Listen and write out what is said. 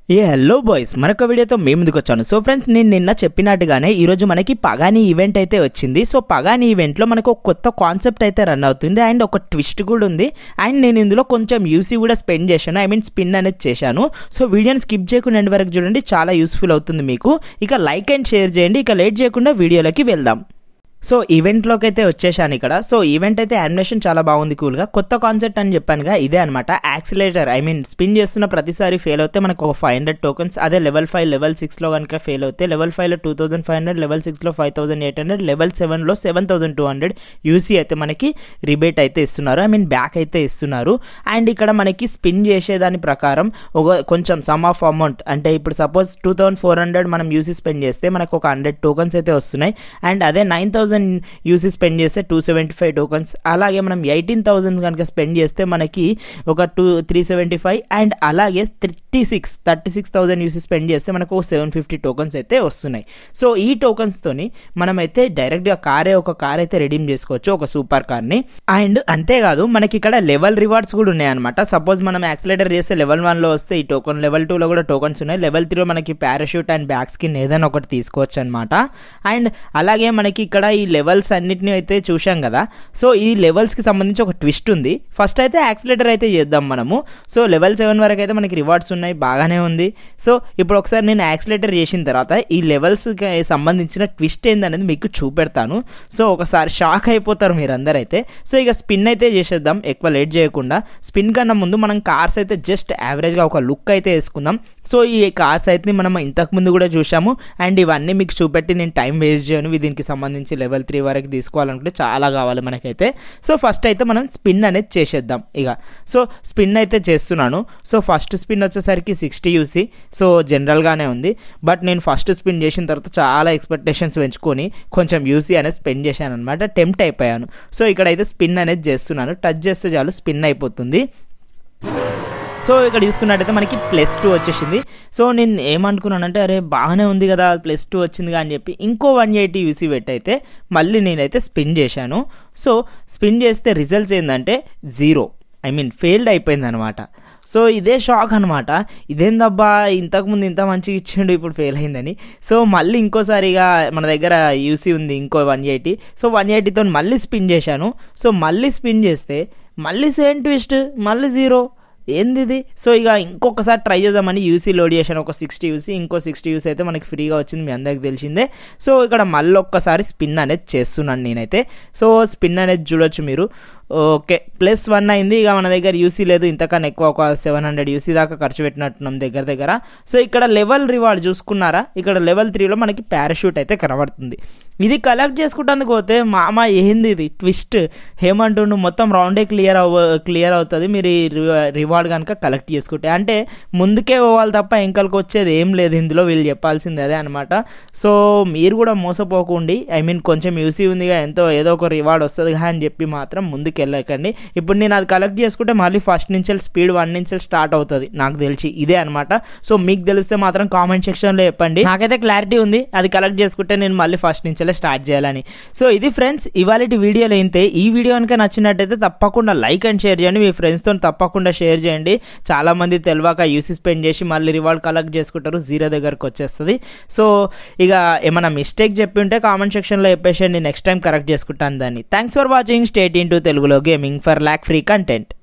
ఏ hello boys మరొక వీడియోతో మేము ముందుకు వచ్చాను సో ఫ్రెండ్స్ నేను నిన్న చెప్పినట్టుగానే ఈరోజు మనకి పగాని ఈవెంట్ అయితే వచ్చింది సో పగాని ఈవెంట్లో మనకు ఒక కొత్త కాన్సెప్ట్ అయితే రన్ అవుతుంది అండ్ ఒక ట్విస్ట్ కూడా ఉంది అండ్ నేను ఇందులో కొంచెం యూసీ కూడా స్పెండ్ చేశాను ఐ మీన్ స్పిన్ అనేది చేశాను సో వీడియోని స్కిప్ చేయకుండా ఎండ్ వరకు చూడండి చాలా యూస్ఫుల్ అవుతుంది మీకు ఇక లైక్ అండ్ షేర్ చేయండి ఇక లేట్ చేయకుండా వీడియోలోకి వెళ్దాం సో ఈవెంట్లోకి అయితే వచ్చేసాను ఇక్కడ సో ఈవెంట్ అయితే యానిమేషన్ చాలా బాగుంది కూల్గా కొత్త కాన్సెప్ట్ అని చెప్పానుగా ఇదే అనమాట యాక్సిలేటర్ ఐ మీన్ స్పిన్ చేస్తున్న ప్రతిసారి ఫెయిల్ అవుతే మనకు ఒక ఫైవ్ హండ్రెడ్ టోకన్స్ అదే లెవెల్ ఫైవ్ లెవెల్ సిక్స్లో కనుక ఫెయిల్ అవుతే లెవెల్ ఫైవ్లో two thousand five hundred level సిక్స్లో five thousand eight hundred level సెవెన్లో seven thousand two hundred UC అయితే మనకి రిబేట్ అయితే ఇస్తున్నారు ఐ మీన్ బ్యాక్ అయితే ఇస్తున్నారు అండ్ ఇక్కడ మనకి స్పిన్ చేసేదాని ప్రకారం ఒక కొంచెం సమ్ ఆఫ్ అమౌంట్ అంటే ఇప్పుడు suppose two thousand four hundred మనం యూసీ స్పెండ్ చేస్తే మనకు ఒక హండ్రెడ్ టోకన్స్ అయితే వస్తున్నాయి అండ్ అదే నైన్ థౌసండ్ యూసీ స్పెండ్ చేస్తే టూ సెవెంటీ ఫైవ్ టోకన్స్ అలాగే మనం ఎయిటీన్ థౌసండ్ కనుక స్పెండ్ చేస్తే మనకి ఒక two three seventy five and అలాగే thirty six thirty six thousand UC spend చేస్తే మనకు ఒక సెవెన్ ఫిఫ్టీ టోకన్స్ అయితే వస్తున్నాయి సో ఈ టోకన్స్తోని మనమైతే డైరెక్ట్గా కారే ఒక కార్ అయితే రెడీమ్ చేసుకోవచ్చు ఒక సూపర్ కార్ని అండ్ అంతేకాదు మనకి ఇక్కడ లెవెల్ రివార్డ్స్ కూడా ఉన్నాయన్నమాట సపోజ్ మనం యాక్సిలేటర్ చేస్తే లెవెల్ వన్లో వస్తే ఈ టోకన్ లెవెల్ టూలో కూడా టోకన్స్ ఉన్నాయి లెవెల్ త్రీలో మనకి పారాషూట్ అండ్ బ్యాక్ స్కిన్ ఏదైనా ఒకటి తీసుకోవచ్చు అనమాట అండ్ అలాగే మనకి ఇక్కడ ఈ లెవెల్స్ అన్నిటిని అయితే చూసాం కదా సో ఈ లెవెల్స్కి సంబంధించి ఒక ట్విస్ట్ ఉంది ఫస్ట్ అయితే యాక్సిలేటర్ అయితే చేద్దాం మనము సో లెవెల్ సెవెన్ వరకు అయితే మనకి రివార్డ్స్ ఉన్నాయి బాగానే ఉంది సో ఇప్పుడు ఒకసారి నేను యాక్సిలేటర్ చేసిన తర్వాత ఈ లెవెల్స్కి సంబంధించిన ట్విస్ట్ ఏందనేది మీకు చూపెడతాను సో ఒకసారి షాక్ అయిపోతారు మీరందరూ అయితే సో ఇక స్పిన్ అయితే చేసేద్దాం ఎక్కువ లేట్ చేయకుండా స్పిన్ కన్నా ముందు మనం కార్స్ అయితే జస్ట్ యావరేజ్గా ఒక లుక్ అయితే వేసుకుందాం సో ఈ కార్స్ అయితే మనం ఇంతకుముందు కూడా చూసాము అండ్ ఇవన్నీ మీకు చూపెట్టి నేను టైం వేస్ట్ చేయను దీనికి సంబంధించి లెవెల్ త్రీ వరకు తీసుకోవాలనుకుంటే చాలా కావాలి మనకైతే సో ఫస్ట్ అయితే మనం స్పిన్ అనేది చేసేద్దాం ఇక సో స్పిన్ అయితే చేస్తున్నాను సో ఫస్ట్ స్పిన్ వచ్చేసరికి సిక్స్టీ యూసీ సో జనరల్గానే ఉంది బట్ నేను ఫస్ట్ స్పిన్ చేసిన తర్వాత చాలా ఎక్స్పెక్టేషన్స్ పెంచుకొని కొంచెం యూసీ అనేది స్పెండ్ చేశాను అనమాట టెంప్ట్ అయిపోయాను సో ఇక్కడైతే స్పిన్ అనేది చేస్తున్నాను టచ్ చేస్తే చాలు స్పిన్ అయిపోతుంది సో ఇక్కడ చూసుకున్నట్టయితే మనకి ప్లస్ టూ వచ్చేసింది సో నేను ఏమనుకున్నానంటే అరే బాగానే ఉంది కదా ప్లస్ టూ వచ్చిందిగా అని చెప్పి ఇంకో వన్ ఎయిటీ యూసీ పెట్టయితే మళ్ళీ నేనైతే స్పిన్ చేశాను సో స్పిన్ చేస్తే రిజల్ట్స్ ఏంటంటే జీరో ఐ మీన్ ఫెయిల్డ్ అయిపోయింది అనమాట సో ఇదే షాక్ అనమాట ఇదేందబ్బా ఇంతకుముందు ఇంత మంచిగా ఇచ్చిండు ఇప్పుడు ఫెయిల్ అయిందని సో మళ్ళీ ఇంకోసారిగా మన దగ్గర యూసీ ఉంది ఇంకో వన్ ఎయిటీ సో వన్ ఎయిటీతో మళ్ళీ స్పిన్ చేశాను సో మళ్ళీ స్పిన్ చేస్తే మళ్ళీ సేమ్ ట్విస్ట్ మళ్ళీ జీరో ఏంది ఇది సో ఇక ఇంకొకసారి ట్రై చేద్దామని యూసీ లోడ్ చేశాను ఒక సిక్స్టీ యూసీ ఇంకో సిక్స్టీ యూసీ అయితే మనకి ఫ్రీగా వచ్చింది మీ అందరికి తెలిసిందే సో ఇక్కడ మళ్ళీ ఒక్కసారి స్పిన్ అనేది చేస్తున్నాను నేనైతే సో స్పిన్ అనేది చూడొచ్చు మీరు ఓకే ప్లస్ వన్ అయింది ఇక మన దగ్గర యూసీ లేదు ఇంతకన్నా ఎక్కువ ఒక సెవెన్ హండ్రెడ్ యూసీ దాకా ఖర్చు పెట్టినట్టున్నాం దగ్గర దగ్గర సో ఇక్కడ లెవెల్ రివార్డ్ చూసుకున్నారా ఇక్కడ లెవెల్ త్రీలో మనకి పారాషూట్ అయితే కనబడుతుంది ఇది కలెక్ట్ చేసుకుంటానికి పోతే మామ ఏంది ఇది ట్విస్ట్ ఏమంటుండు మొత్తం రౌండే క్లియర్ అవ క్లియర్ అవుతుంది మీరు ఈ రివార్డ్ కనుక కలెక్ట్ చేసుకుంటే అంటే ముందుకే పోవాలి తప్ప ఇంకలకి వచ్చేది ఏం లేదు ఇందులో వీళ్ళు చెప్పాల్సింది అదే అనమాట సో మీరు కూడా మోసపోకండి ఐ మీన్ కొంచెం యూసీ ఉందిగా ఎంతో ఏదో ఒక రివార్డ్ వస్తుంది అని చెప్పి మాత్రం ముందుకు వెళ్ళకండి ఇప్పుడు నేను అది కలెక్ట్ చేసుకుంటే మళ్ళీ ఫస్ట్ నుంచి స్పీడ్ వన్ నుంచి స్టార్ట్ అవుతుంది నాకు తెలిసి ఇదే అనమాట సో మీకు తెలిస్తే మాత్రం కామెంట్ సెక్షన్లో చెప్పండి నాకైతే క్లారిటీ ఉంది అది కలెక్ట్ చేసుకుంటే నేను మళ్ళీ ఫస్ట్ నుంచే స్టార్ట్ చేయాలని సో ఇది ఫ్రెండ్స్ ఇవాళ వీడియోలో అయితే ఈ వీడియో కనుక నచ్చినట్టయితే తప్పకుండా లైక్ అండ్ షేర్ చేయండి మీ ఫ్రెండ్స్తో తప్పకుండా షేర్ చేయండి చాలామంది తెలియక యూసీ స్పెండ్ చేసి మళ్ళీ రివార్డ్ కలెక్ట్ చేసుకుంటారు జీరో దగ్గరకు వచ్చేస్తుంది సో ఇక ఏమైనా మిస్టేక్ చెప్పి ఉంటే కామెంట్ సెక్షన్లో చెప్పేసేయండి నెక్స్ట్ టైం కరెక్ట్ చేసుకుంటాను దాన్ని థ్యాంక్స్ ఫర్ వాచింగ్ స్టేట్ ఇన్ టు తెలుగులో gaming for lag free content